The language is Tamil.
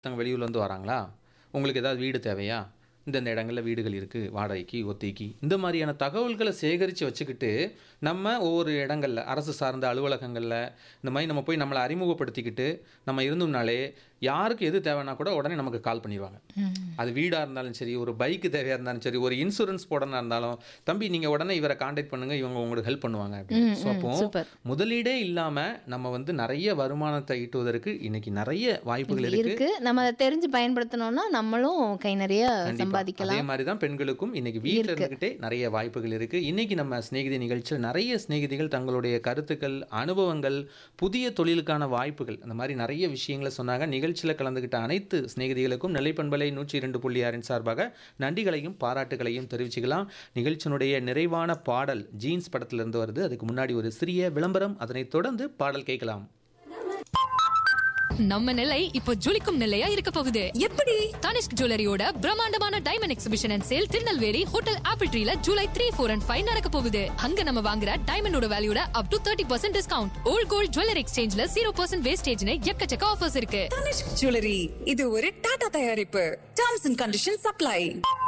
ஒருத்தவங்க வெளியூர்லேருந்து வராங்களா உங்களுக்கு ஏதாவது வீடு தேவையா இந்தந்த இடங்களில் வீடுகள் இருக்குது வாடகைக்கு ஒத்திக்கு இந்த மாதிரியான தகவல்களை சேகரித்து வச்சுக்கிட்டு நம்ம ஒவ்வொரு இடங்களில் அரசு சார்ந்த அலுவலகங்களில் இந்த மாதிரி நம்ம போய் நம்மளை அறிமுகப்படுத்திக்கிட்டு நம்ம இருந்தோம்னாலே யாருக்கு எது தேவைன்னா கூட உடனே நமக்கு கால் பண்ணிடுவாங்க அது வீடாக இருந்தாலும் சரி ஒரு பைக்கு தேவையாக இருந்தாலும் சரி ஒரு இன்சூரன்ஸ் போடனா இருந்தாலும் தம்பி நீங்கள் உடனே இவரை காண்டாக்ட் பண்ணுங்கள் இவங்க உங்களுக்கு ஹெல்ப் பண்ணுவாங்க அப்படின்னு ஸோ அப்போ சூப்பர் முதலீடே இல்லாமல் நம்ம வந்து நிறைய வருமானத்தை ஈட்டுவதற்கு இன்னைக்கு நிறைய வாய்ப்புகள் இருக்கு இருக்கு நம்ம அதை தெரிஞ்சு பயன்படுத்தணும்னா நம்மளும் கை நிறைய கண்டிப்பா. அதே சம்பாதிக்கலாம் மாதிரி தான் பெண்களுக்கும் இன்னைக்கு வீட்டில் இருக்கு. இருந்துகிட்டே நிறைய வாய்ப்புகள் இருக்கு இன்னைக்கு நம்ம சிநேகிதி நிகழ்ச்சியில் நிறைய சிநேகிதிகள் தங்களுடைய கருத்துக்கள் அனுபவங்கள் புதிய தொழிலுக்கான வாய்ப்புகள் அந்த மாதிரி நிறைய விஷயங்களை சொன்னாங்க நிகழ்ச்சியில் கலந்துக்கிட்ட அனைத்து சிநேகிதிகளுக்கும் நெல்லை பண்பலை நூற்றி இரண்டு புள்ளி ஆறின் சார்பாக நன்றிகளையும் பாராட்டுகளையும் தெரிவிச்சுக்கலாம் நிகழ்ச்சியினுடைய நிறைவான பாடல் ஜீன்ஸ் படத்திலிருந்து வருது அதுக்கு முன்னாடி ஒரு சிறிய விளம்பரம் அதனைத் தொடர்ந்து பாடல் கேட்கலாம் நம்ம நிலை இப்போ ஜொலிக்கும் நிலையா இருக்க போகுது எப்படி தனிஷ்க் ஜுவல்லரியோட பிரம்மாண்டமான diamond exhibition and sale Tirunelveli hotel Apple ட்ரீல July three four and five நடக்க போகுது அங்க நம்ம வாங்குற டைமண்டோட வேல்யூட up to thirty percent discount old gold jewellery எக்ஸ்சேஞ்ச்ல ஜீரோ பர்சன்ட் வேஸ்டேஜ்னு எக்கச்சக்க ஆஃபர்ஸ் இருக்கு தனிஷ்க் ஜுவல்லரி இது ஒரு டாடா தயாரிப்பு டர்ம்ஸ் அண்ட் கண்டிஷன் சப்ளை